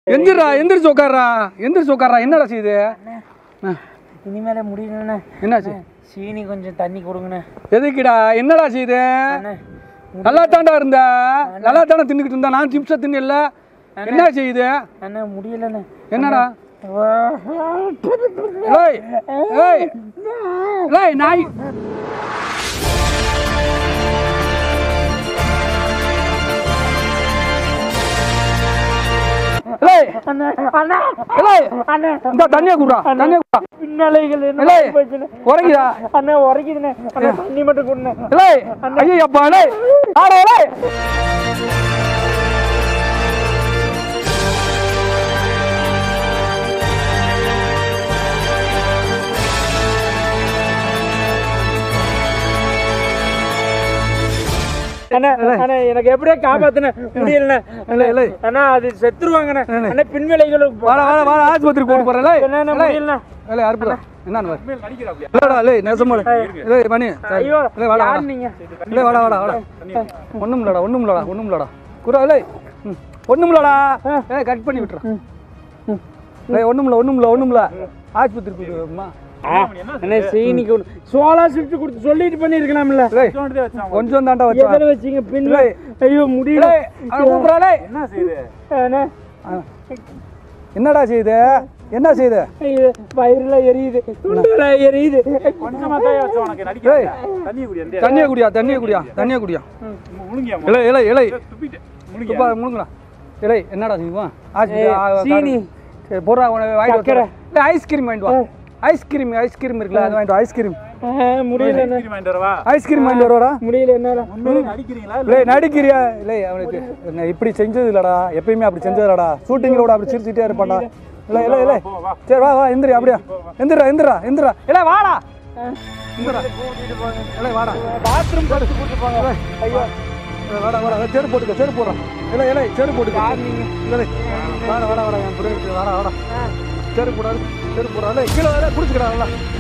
எந்திரா எந்திரிச்சு உட்கார்றா எந்திரிச்சு உட்கார்றா என்னடா செய்யுது ஆ, இனிமேல முடியலண்ணே என்னாச்சு சீனி கொஞ்சம் தண்ணி கொடுங்கண்ணே எதுக்குடா என்னடா செய்யுது அண்ணே நல்லா தாண்டா இருந்த நல்லா தானே தின்னுக்கிட்டு இருந்தா நான் சிப்ஸை தின்னல என்ன செய்யுது அண்ணா முடியலண்ணே என்னடா ஏய் ஏய் ஏய் நாய் ஏய் அண்ணா அண்ணா ஏய் அண்ணா இந்த தண்ணியை குடுறா தண்ணியை குடுறா பின்னலைகள் என்ன ஏய் போச்சுண்ணே உரைக்குதா அண்ணா உரைக்குதுண்ணே அண்ணா தண்ணி மட்டும் கொடுண்ணே ஏய் ஐயோ அப்பா ஏய் ஆடா ஏய் அண்ணா அண்ணா எனக்கு எப்படியே காப்பாத்துன முடியலண்ணே இல்லை இல்லை அண்ணா அது செத்துருவாங்கண்ணே அண்ணா பின்விளைகளும் வாடா வாடா வாடா ஆஸ்பத்திரி கூட்டு போறேன் ஏய் என்னண்ணே முடியலண்ணே இல்லை அறுப்புடா என்னன்னு பாரு இல்லடா இல்லை நெசமாடு இல்லை மணி ஐயோ இல்லை வாடா வாடா யார் நீங்க இல்லை வாடா வாடா வாடா ஒன்றும் இல்லடா ஒன்றும் இல்லடா ஒன்றும் இல்லடா குரா இல்லை ம் ஒன்றும் இல்லடா ஏய் கட் பண்ணி விட்டுறேன் இல்லை ஒன்றும் இல்லை ஒன்றும் இல்லை ஒன்றும் இல்லை ஆஸ்பத்திரி கூட்டுமா அண்ணா சீனிக்கு ஒண்ணு- சோளா சுட்டு கொடுத்து சொல்லிட்டு பண்ணிருக்கலாம்ல ஏய் கொஞ்சம் தாண்டா வச்சா எதிர வச்சீங்க பின் ஏய். ஐயோ முடியல ஏய் அவன் கூப்பிட்றாளே என்ன செய்யுது அண்ணா என்னடா செய்யுது என்ன செய்யுது ஐயோ, வயிறுல எரியுது துண்டுல எரியுது கொஞ்சமா தான் வச்சு உனக்கு நடிக்க தண்ணி குடி அந்த தண்ணியை குடியா தண்ணியை குடியா தண்ணியை குடியா முழுங்கியா இலை இலை இலை துப்பிட்டு துப்பா முழுங்கடா இலை என்னடா செய்வோம் ஏய், சீனி. சரி போடுறா உனக்கு வாங்கிட்டு சக்கரை. வா இல்லை ஐஸ்கிரீம் வாங்கிட்டு வா ஐஸ்கிரீம் ஐஸ்கிரீம் இருக்குல்ல அது வாங்கிட்டு வா ஐஸ்கிரீம் முடியல அண்ணா. வாங்கிட்டு வரவா ஐஸ்கிரீம் வாங்கிட்டு வருவாடா முடியல என்னால உண்மையிலே நடிக்கிறீங்களா இல்லை நடிக்கிறியா இல்லை அவனுக்கு என்ன இப்படி செஞ்சது இல்லடா எப்பயுமே அப்படி செஞ்சது இல்லடா ஷூட்டிங்கில் கூட அப்படி சிரிச்சுட்டே இருப்பான்டா இல்லை இல்லை இல்லை சரி வா வா எந்திரி அப்படியா எந்திரா எந்திரா எந்திரா இல்லை வாடா எந்திரா இல்லை வாடா பாத்ரூம் படுத்து கூட்டு போங்க ஐயோ இல்லை, வாடா வாடா செருப்பு போட்டுக்க செருப்பு போடுறான் இல்லை இல்லை செருப்பு போட்டுக்க இல்லை வாடா வாடா வாடா என் புரியுது வாடா வாடா செருப்பு போடாது செருப்பு போடாது கீழே வேற குடிச்சுக்கிறா நல்லா